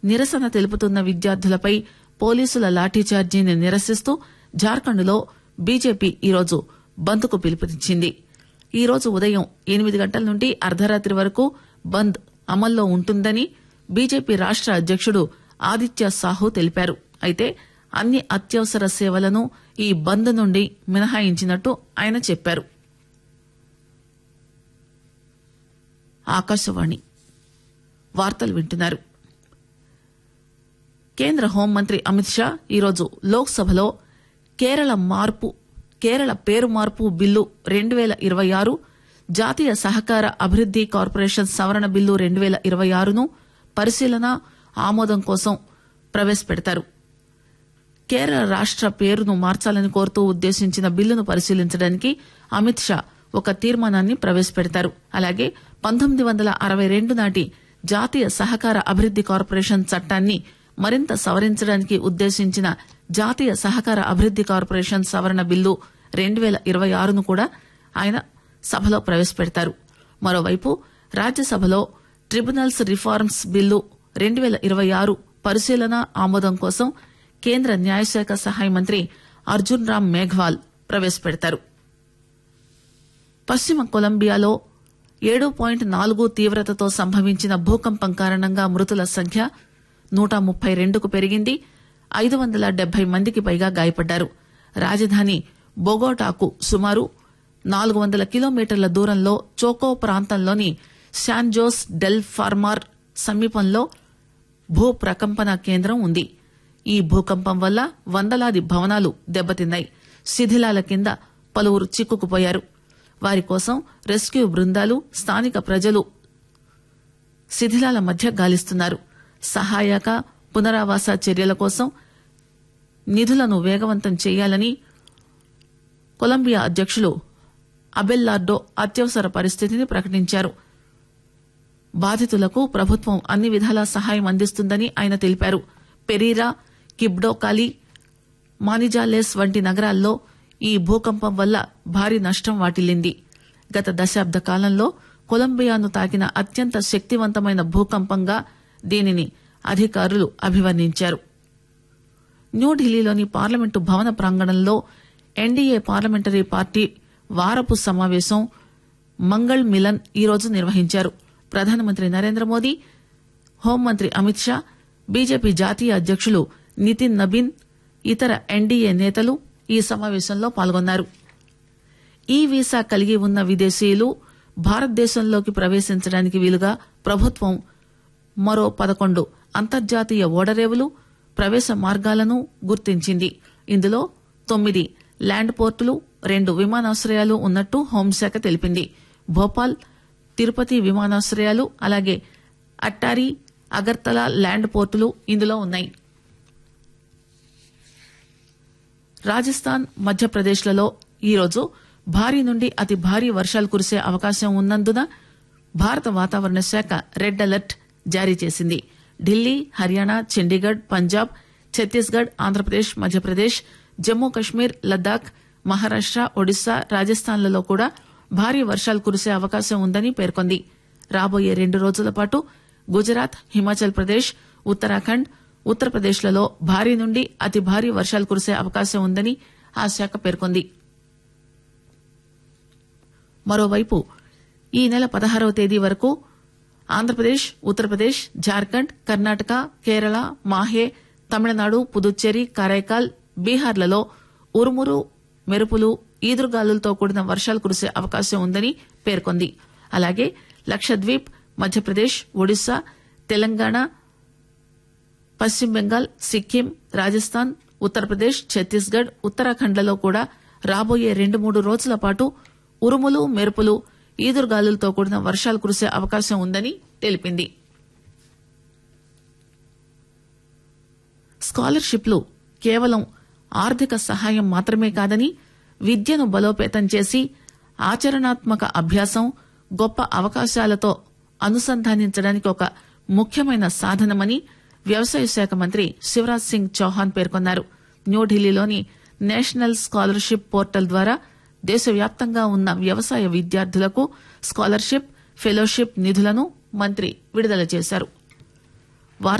నిరసన తెలుపుతున్న విద్యార్థులపై పోలీసుల లాఠీచార్జీని నిరసిస్తూ జార్ఖండ్లో బీజేపీ ఈరోజు బంద్కు పిలుపునిచ్చింది ఈ రోజు ఉదయం ఎనిమిది గంటల నుండి అర్ధరాత్రి వరకు బంద్ అమల్లో ఉంటుందని బీజేపీ రాష్ట అధ్యక్షుడు ఆదిత్య సాహు తెలిపారు అయితే అన్ని అత్యవసర సేవలను ఈ బంద్ నుండి మినహాయించినట్టు ఆయన చెప్పారు ఆకాశవాణి వార్తలు వింటున్నారు కేంద్ర హోంమంత్రి అమిత్ షా ఈరోజు లోక్సభలో కేరళ మార్పు కేరళ పేరు మార్పు బిల్లు రెండు వేల ఇరవై ఆరు జాతీయ సహకార అభివృద్ది కార్పొరేషన్ సవరణ బిల్లు రెండు వేల ఇరవై ఆరును పరిశీలన ఆమోదం కోసం ప్రవేశపెడతారు కేరళ రాష్ట పేరును మార్చాలని కోరుతూ ఉద్దేశించిన బిల్లును పరిశీలించడానికి అమిత్ షా ఒక తీర్మానాన్ని ప్రవేశపెడతారు అలాగే పంతొమ్మిది వందల అరవై రెండు నాటి జాతీయ సహకార అభివృద్ది కార్పొరేషన్ చట్టాన్ని మరింత సవరించడానికి ఉద్దేశించిన జాతీయ సహకార అభివృద్ది కార్పొరేషన్ సవరణ బిల్లు రెండు వేల ఇరవై ఆరును కూడా ఆయన సభలో ప్రవేశపెడతారు మరోవైపు రాజ్యసభలో ట్రిబ్యునల్స్ రిఫార్మ్స్ బిల్లు రెండు వేల ఇరవై ఆరు పరిశీలన ఆమోదం కోసం కేంద్ర న్యాయశాఖ సహాయ మంత్రి అర్జున్ రామ్ మేఘ్వాల్ ప్రవేశపెడతారు పశ్చిమ కొలంబియాలో ఏడు పాయింట్ నాలుగు తీవ్రతతో సంభవించిన భూకంపం కారణంగా మృతుల సంఖ్య నూట ముప్పై రెండుకు పెరిగింది ఐదు వందల డెబ్బై మందికి పైగా గాయపడ్డారు రాజధాని బొగోటాకు సుమారు నాలుగు వందల కిలోమీటర్ల దూరంలో చోకో ప్రాంతంలోని శాన్జోస్ డెల్ ఫార్మార్ సమీపంలో భూ ప్రకంపన కేంద్రం ఉంది ఈ భూకంపం వల్ల వందలాది భవనాలు దెబ్బతిన్నాయి శిథిలాల కింద పలువురు చిక్కుకుపోయారు వారి కోసం రెస్క్యూ బృందాలు స్థానిక ప్రజలు శిథిలాల మధ్య గాలిస్తున్నారు సహాయక పునరావాస చర్యల కోసం నిధులను వేగవంతం చేయాలని కొలంబియా అధ్యక్షులు అబెల్లార్డో అత్యవసర పరిస్థితిని ప్రకటించారు బాధితులకు ప్రభుత్వం అన్ని విధాలా సహాయం అందిస్తుందని ఆయన తెలిపారు పెరీరా కిబ్డోకాలి మానిజాలేస్ వంటి నగరాల్లో ఈ భూకంపం వల్ల భారీ నష్టం వాటిల్లింది గత దశాబ్ద కాలంలో కొలంబియాను తాకిన అత్యంత శక్తివంతమైన భూకంపంగా దీనిని అధికారులు అభివర్ణించారు న్యూఢిల్లీలోని పార్లమెంటు భవన ప్రాంగణంలో ఎన్డీఏ పార్లమెంటరీ పార్టీ వారపు సమావేశం మంగళ్ మిలన్ ఈరోజు నిర్వహించారు ప్రధానమంత్రి నరేంద్ర మోదీ హోంమంత్రి అమిత్ షా బీజేపీ జాతీయ అధ్యక్షులు నితిన్ నబీన్ ఇతర ఎన్డీఏ నేతలు ఈ సమావేశంలో పాల్గొన్నారు ఈ వీసా కలిగి ఉన్న విదేశీయులు భారతదేశంలోకి ప్రవేశించడానికి వీలుగా ప్రభుత్వం మరో పదకొండు అంతర్జాతీయ ఓడరేవులు ప్రవేశ మార్గాలను గుర్తించింది ఇందులో తొమ్మిది ల్యాండ్ పోర్టులు రెండు విమానాశ్రయాలు ఉన్నట్టు హోంశాఖ తెలిపింది భోపాల్ తిరుపతి విమానాశ్రయాలు అలాగే అట్టారి అగర్తల ల్యాండ్ పోర్టులు ఇందులో ఉన్నాయి రాజస్థాన్ మధ్యప్రదేశ్లలో ఈరోజు భారీ నుండి అతి భారీ వర్షాలు కురిసే అవకాశం ఉన్నందున భారత వాతావరణ శాఖ రెడ్ అలర్ట్ జారీ చేసింది ఢిల్లీ హర్యానా చండీగఢ్ పంజాబ్ ఛత్తీస్గఢ్ ఆంధ్రప్రదేశ్ మధ్యప్రదేశ్ జమ్మూ కశ్మీర్ లద్దాఖ్ మహారాష్ట ఒడిశా రాజస్థాన్లలో కూడా భారీ వర్షాలు కురిసే అవకాశం ఉందని పేర్కొంది రాబోయే రెండు రోజుల పాటు గుజరాత్ హిమాచల్ ప్రదేశ్ ఉత్తరాఖండ్ ఉత్తరప్రదేశ్లలో భారీ నుండి అతి భారీ వర్షాలు కురిసే అవకాశం ఉందని ఆ శాఖ పేర్కొంది మరోవైపు ఈ నెల పదహారవ తేదీ వరకు ఆంధ్రప్రదేశ్ ఉత్తరప్రదేశ్ జార్ఖండ్ కర్ణాటక కేరళ మాహే తమిళనాడు పుదుచ్చేరి కరైకాల్ బీహార్లలో ఉరుమురు మెరుపులు ఈదురుగాలులతో కూడిన వర్షాలు కురిసే అవకాశం ఉందని పేర్కొంది అలాగే లక్షద్వీప్ మధ్యప్రదేశ్ ఒడిశా తెలంగాణ పశ్చిమ బెంగాల్ సిక్కిం రాజస్థాన్ ఉత్తరప్రదేశ్ ఛత్తీస్గఢ్ ఉత్తరాఖండ్లలో కూడా రాబోయే రెండు మూడు రోజుల పాటు ఉరుములు మెరుపులు ఈదురుగాలులతో కూడిన వర్షాలు కురిసే అవకాశం ఉందని తెలిపింది స్కాలర్షిప్లు కేవలం ఆర్థిక సహాయం మాత్రమే కాదని విద్యను బలోపేతం చేసి ఆచరణాత్మక అభ్యాసం గొప్ప అవకాశాలతో అనుసంధానించడానికి ఒక ముఖ్యమైన సాధనమని వ్యవసాయ శాఖ మంత్రి శివరాజ్ సింగ్ చౌహాన్ పేర్కొన్నారు న్యూఢిల్లీలోని నేషనల్ స్కాలర్షిప్ పోర్టల్ ద్వారా దేశవ్యాప్తంగా ఉన్న వ్యవసాయ విద్యార్థులకు స్కాలర్షిప్ ఫెలోషిప్ నిధులను మంత్రి విడుదల చేశారు